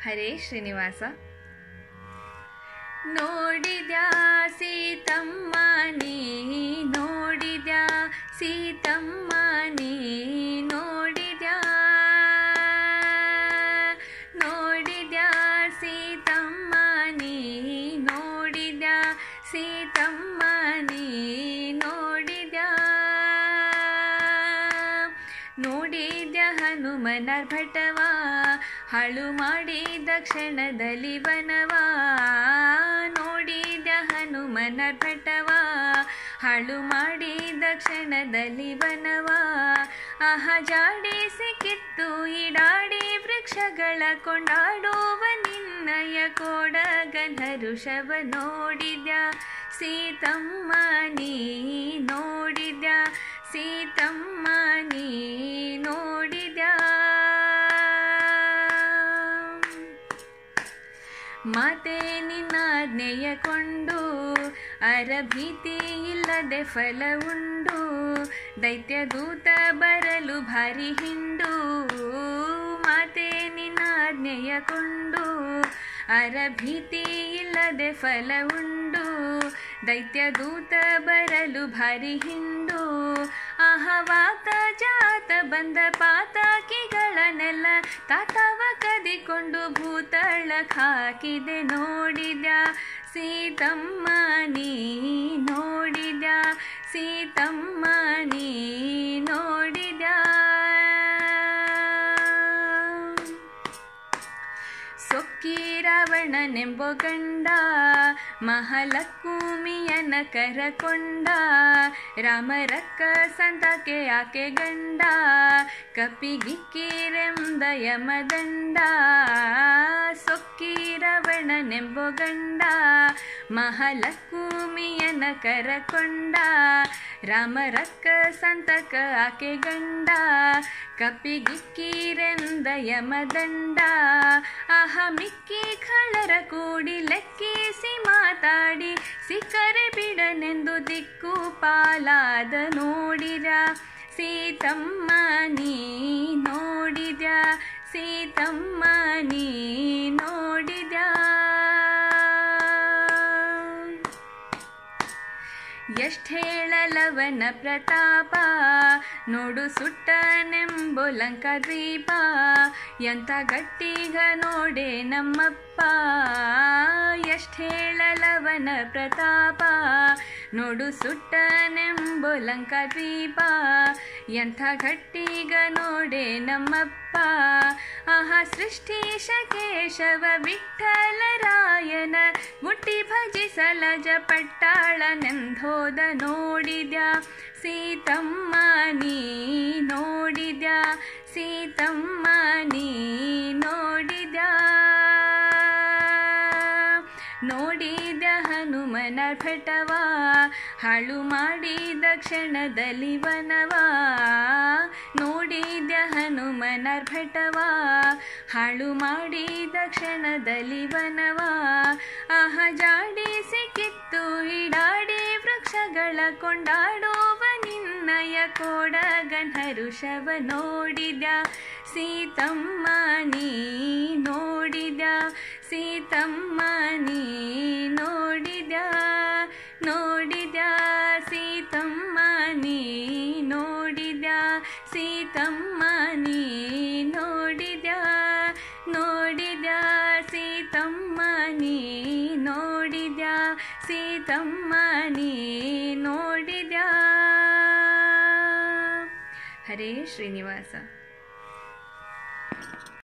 ಹರೇ ಶ್ರೀನಿವಾಸ ನೋಡಿದ್ಯಾ ಸೀತಮ್ಮ ನೀ ನೋಡಿದ್ಯಾ ಸೀತಮ್ಮ ನೀ ನೋಡಿದ್ಯಾ ನೋಡಿದ್ಯಾ ಸೀತಮ್ಮ ನೀ ನೋಡಿದ್ಯಾ ಸೀತಮ್ಮ ನೀ ನೋಡಿದ್ಯಾ ನೋಡಿದ್ಯ ಹನುಮನ ಭಟವ ಹಾಳು ಮಾಡಿದ ಕ್ಷಣದಲ್ಲಿ ವನವ ನೋಡಿದ್ಯ ಹನುಮನ ಭಟವ ಹಾಳು ಮಾಡಿದ ಕ್ಷಣದಲ್ಲಿ ವನವ ಆಹ ಜಾಡಿಸಿ ಕಿತ್ತು ಇಡಾಡಿ ವೃಕ್ಷಗಳ ಕೊಂಡಾಡುವ ನಿನ್ನಯ ಕೋಡಗನರುಷವ ನೋಡಿದ್ಯ ಸೀತಮ್ಮ ನೀ ನೋಡಿದ್ಯ ಸೀತಮ್ಮ ನೀ ನೋಡಿದ್ಯಾ ಮಾತೆ ನಿನ್ನಾಜ್ಞೆಯ ಕೊಂಡು ಅರಭೀತಿ ಇಲ್ಲದೆ ಫಲ ಉಂಡು ದೈತ್ಯ ದೂತ ಬರಲು ಭಾರಿ ಹಿಂಡು ಮಾತೆ ನಿನ್ನಾಜ್ಞೆಯ ಕೊಂಡು ಅರಭೀತಿ ಇಲ್ಲದೆ ಫಲ ಉಂಡು ದೈತ್ಯ ದೂತ ಬರಲು ಭಾರಿ ಹಿಂಡು ಅಹವಾತ ಜಾತ ಬಂದ ಪಾತಾಕಿಗಳನ್ನೆಲ್ಲ ತಾತವ ಕದಿಕೊಂಡು ಭೂತಳ ಹಾಕಿದೆ ನೋಡಿದ್ಯ ಸೀತಮ್ಮ ನೀ ನೋಡಿದ್ಯ ಸೀತಮ್ಮ ನೀ ನೋಡಿದ್ಯಾ ಸೊಕ್ಕಿ ರಾವಣನೆಂಬೋ ಗಂಡ ಮಹಾಲಕ್ಷ್ಮಿಯನ ಕರಕೊಂಡ ರಾಮರಕ್ಕ ಸಂತಕ್ಕೆ ಆಕೆ ಗಂಡ ಕಪಿಗಿಕ್ಕಿರೆಂದ ಯಮದಂಡ ಸೊಕ್ಕಿ ರಾವಣನೆಂಬೋ ಗಂಡ ಮಹಾಲಕ್ಷ್ಮಿಯನ ಕರಕೊಂಡ ರಾಮರಕ್ಕ ಸಂತಕ ಆಕೆ ಗಂಡ ಕಪಿಗಿಕ್ಕಿರೆಂದ ಯಮದಂಡ ಆಹ ಮಿಕ್ಕಿ ಖಳರ ಕೂಡಿ ಲೆಕ್ಕಿಸಿ ಮಾತಾಡಿ ಸಿಕ್ಕರೆ ಬಿಡನೆಂದು ದಿಕ್ಕು ಪಾಲಾದ ನೋಡಿರ ಸೀತಮ್ಮ ನೀ ನೋಡಿದ್ಯ ಸೀತಮ್ಮ ನೀ ನೋಡಿದ್ಯಾ ಎಷ್ಟ್ ಹೇಳಲವನ ಪ್ರತಾಪ ನೋಡು ಸುಟ್ಟನೆಂಬು ಲಂಕಾ ದ್ವೀಪ ಎಂಥ ಗಟ್ಟಿಗ ನೋಡೆ ನಮ್ಮಪ್ಪ ಎಷ್ಟ್ ಹೇಳಲವನ ಪ್ರತಾಪ ನೋಡು ಸುಟ್ಟನೆಂಬು ಲಂಕಾ ದ್ವೀಪ ಎಂಥ ಗಟ್ಟಿಗ ನೋಡೆ ನಮ್ಮಪ್ಪ ಆಹಾ ಸೃಷ್ಟಿಶ ಕೇಶವ ವಿಠಲರಾಯನ ಮುಟ್ಟಿ ಭಜಿಸಲಜ ಪಟ್ಟಾಳನೆಂದೋದ ನೋಡಿದ್ಯ ಸೀತಮ್ಮ ನೀ ನೋಡಿದ್ಯ ಸೀತಮ್ಮ ನೀ ನೋಡಿದ್ಯಾ ನೋಡಿದ ಹನುಮನ ಭಟವ ಹಾಳು ಮಾಡಿದ ಕ್ಷಣದಲ್ಲಿ ವನವ ನೋಡಿದ ಹನುಮನ ಭಟವ ಹಾಳು ಮಾಡಿದ ಕ್ಷಣದಲ್ಲಿ ವನವ ಆಹ ಜಾಡಿಸಿ ಕಿತ್ತು ಇಡಾಡಿ ವೃಕ್ಷಗಳ ಕೊಂಡಾಡುವ ನಿನ್ನಯ ಕೋಡಗನರುಷವ ನೋಡಿದ ಸೀತಮ್ಮ ನೀ ನೋಡಿದ ಸೀತಮ್ಮ ನೀ ನೋಡಿದ ನೋಡಿದ ಸೀತಮ್ಮ ನೀ ನೋಡಿದ ಸೀತಮ್ಮ ನೀ ನೋಡಿದ ನೋಡಿದ ಸೀತಮ್ಮ ನೀ ನೋಡಿದ ಸೀತಮ್ಮ ನೀ ನೋಡಿದ ಹರೇ ಶ್ರೀನಿವಾಸ